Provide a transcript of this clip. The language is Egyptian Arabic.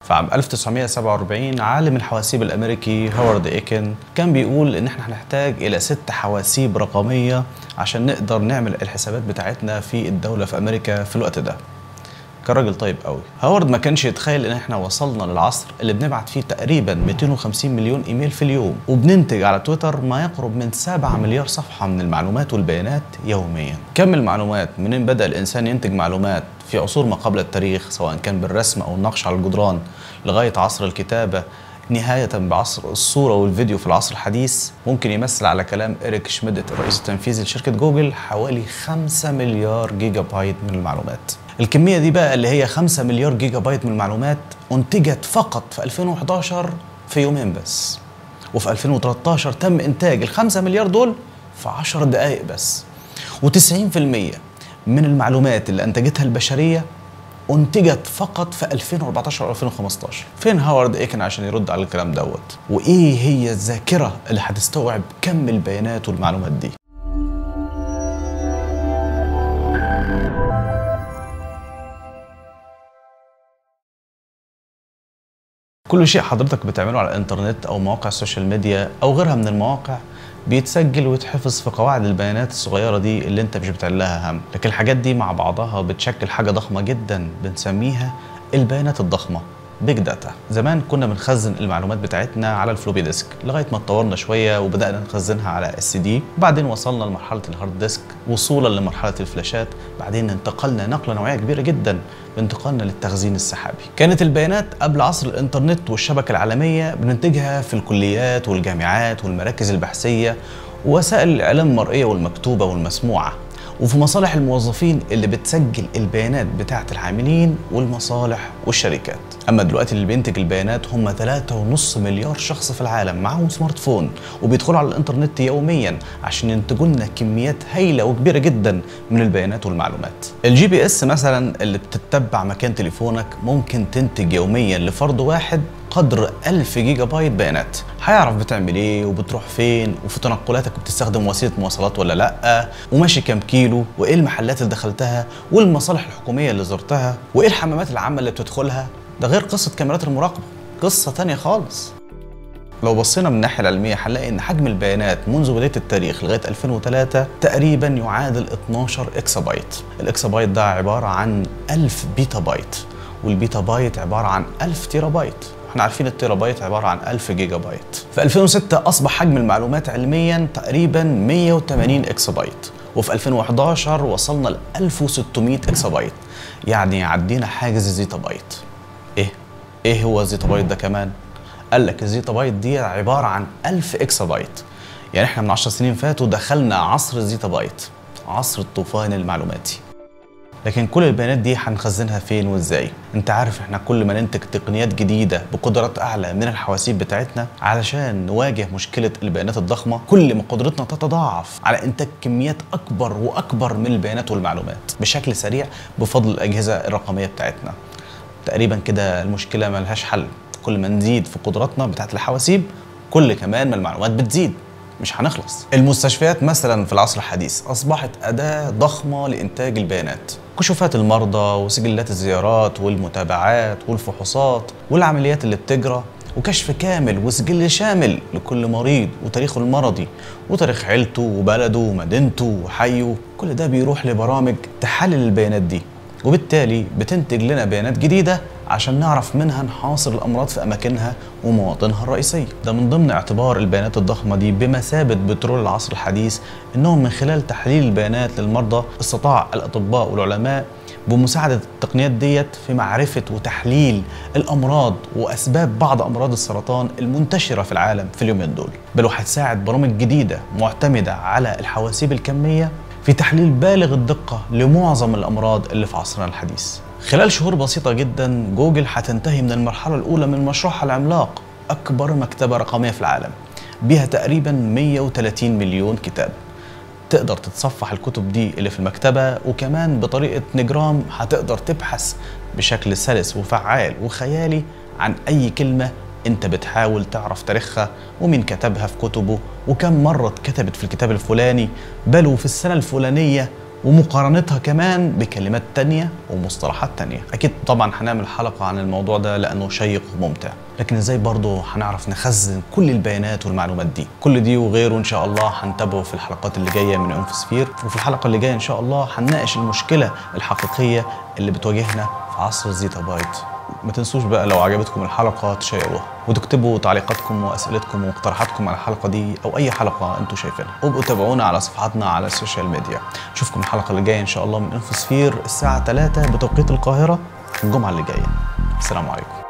فعام 1947 عالم الحواسيب الامريكي هوارد ايكن كان بيقول ان احنا هنحتاج الى ست حواسيب رقميه عشان نقدر نعمل الحسابات بتاعتنا في الدوله في امريكا في الوقت ده كان راجل طيب قوي هوارد ما كانش يتخيل ان احنا وصلنا للعصر اللي بنبعت فيه تقريبا 250 مليون ايميل في اليوم وبننتج على تويتر ما يقرب من 7 مليار صفحه من المعلومات والبيانات يوميا كم المعلومات منين بدا الانسان ينتج معلومات في عصور ما قبل التاريخ سواء كان بالرسم او النقش على الجدران لغايه عصر الكتابه نهاية بعصر الصورة والفيديو في العصر الحديث ممكن يمثل على كلام إريك شميدت الرئيس التنفيذي لشركة جوجل حوالي 5 مليار جيجا بايت من المعلومات الكمية دي بقى اللي هي 5 مليار جيجا بايت من المعلومات أنتجت فقط في 2011 في يومين بس وفي 2013 تم إنتاج ال 5 مليار دول في 10 دقايق بس و90% من المعلومات اللي أنتجتها البشرية انتجت فقط في 2014 و 2015 فين هاورد ايكن عشان يرد على الكلام دوت وايه هي الذاكره اللي هتستوعب كم البيانات والمعلومات دي كل شيء حضرتك بتعمله على الانترنت او مواقع السوشيال ميديا او غيرها من المواقع بيتسجل ويتحفظ في قواعد البيانات الصغيره دي اللي انت مش بتعلها هم لكن الحاجات دي مع بعضها بتشكل حاجه ضخمه جدا بنسميها البيانات الضخمه بيج داتا زمان كنا بنخزن المعلومات بتاعتنا على الفلوبي ديسك لغايه ما اتطورنا شويه وبدانا نخزنها على اس دي وبعدين وصلنا لمرحله الهارد ديسك وصولا لمرحله الفلاشات بعدين انتقلنا نقله نوعيه كبيره جدا بانتقالنا للتخزين السحابي كانت البيانات قبل عصر الانترنت والشبكه العالميه بننتجها في الكليات والجامعات والمراكز البحثيه ووسائل الاعلام المرئيه والمكتوبه والمسموعه وفي مصالح الموظفين اللي بتسجل البيانات بتاعة العاملين والمصالح والشركات أما دلوقتي اللي بينتج البيانات هم 3.5 مليار شخص في العالم معاهم سمارت فون وبيدخلوا على الإنترنت يوميا عشان ينتجوا لنا كميات هايلة وكبيرة جدا من البيانات والمعلومات الجي بي اس مثلا اللي بتتبع مكان تليفونك ممكن تنتج يوميا لفرد واحد قدر 1000 جيجا بايت بيانات هيعرف بتعمل ايه وبتروح فين وفي تنقلاتك بتستخدم وسيله مواصلات ولا لا وماشي كام كيلو وايه المحلات اللي دخلتها والمصالح الحكوميه اللي زرتها وايه الحمامات العامه اللي بتدخلها ده غير قصه كاميرات المراقبه قصه تانية خالص لو بصينا من الناحيه العلميه هنلاقي ان حجم البيانات منذ بدايه التاريخ لغايه 2003 تقريبا يعادل 12 اكسا بايت الاكسا بايت ده عباره عن 1000 بيتا بايت والبيتا بايت عباره عن 1000 تيرا بايت احنا عارفين التيرا بايت عباره عن 1000 جيجا بايت في 2006 اصبح حجم المعلومات علميا تقريبا 180 اكس بايت وفي 2011 وصلنا ل 1600 اكس بايت يعني عدينا حاجز الزيتا بايت ايه ايه هو الزيتا بايت ده كمان قال لك الزيتا بايت دي عباره عن 1000 اكس بايت يعني احنا من 10 سنين فاتوا دخلنا عصر الزيتا بايت عصر الطوفان المعلوماتي لكن كل البيانات دي هنخزنها فين وازاي انت عارف احنا كل ما ننتج تقنيات جديده بقدرات اعلى من الحواسيب بتاعتنا علشان نواجه مشكله البيانات الضخمه كل ما قدرتنا تتضاعف على انتاج كميات اكبر واكبر من البيانات والمعلومات بشكل سريع بفضل الاجهزه الرقميه بتاعتنا تقريبا كده المشكله ملهاش حل كل ما نزيد في قدراتنا بتاعت الحواسيب كل كمان ما المعلومات بتزيد مش هنخلص المستشفيات مثلا في العصر الحديث اصبحت اداه ضخمه لانتاج البيانات كشوفات المرضى وسجلات الزيارات والمتابعات والفحوصات والعمليات اللي بتجرى وكشف كامل وسجل شامل لكل مريض وتاريخه المرضي وتاريخ عيلته وبلده ومدينته وحيه كل ده بيروح لبرامج تحلل البيانات دي وبالتالي بتنتج لنا بيانات جديدة عشان نعرف منها نحاصر الأمراض في أماكنها ومواطنها الرئيسية ده من ضمن اعتبار البيانات الضخمة دي بمثابة بترول العصر الحديث إنهم من خلال تحليل البيانات للمرضى استطاع الأطباء والعلماء بمساعدة التقنيات ديت في معرفة وتحليل الأمراض وأسباب بعض أمراض السرطان المنتشرة في العالم في اليومين دول بل وهتساعد برامج جديدة معتمدة على الحواسيب الكمية في تحليل بالغ الدقة لمعظم الأمراض اللي في عصرنا الحديث خلال شهور بسيطة جدا جوجل هتنتهي من المرحلة الأولى من مشروعها العملاق أكبر مكتبة رقمية في العالم بيها تقريبا 130 مليون كتاب تقدر تتصفح الكتب دي اللي في المكتبة وكمان بطريقة نجرام هتقدر تبحث بشكل سلس وفعال وخيالي عن أي كلمة انت بتحاول تعرف تاريخها ومين كتبها في كتبه وكم مرة اتكتبت في الكتاب الفلاني بل وفي السنة الفلانية ومقارنتها كمان بكلمات تانية ومصطلحات تانية اكيد طبعا هنعمل حلقة عن الموضوع ده لانه شيق وممتع لكن ازاي برضه هنعرف نخزن كل البيانات والمعلومات دي كل دي وغيره ان شاء الله هنتابعه في الحلقات اللي جايه من انفوسفير وفي الحلقه اللي جايه ان شاء الله هنناقش المشكله الحقيقيه اللي بتواجهنا في عصر الزيتا بايت ما تنسوش بقى لو عجبتكم الحلقه تشيروها وتكتبوا تعليقاتكم واسئلتكم ومقترحاتكم على الحلقه دي او اي حلقه انتم شايفينها وابقوا تابعونا على صفحاتنا على السوشيال ميديا نشوفكم الحلقه اللي جايه ان شاء الله من انفوسفير الساعه 3 بتوقيت القاهره الجمعه اللي جايه السلام عليكم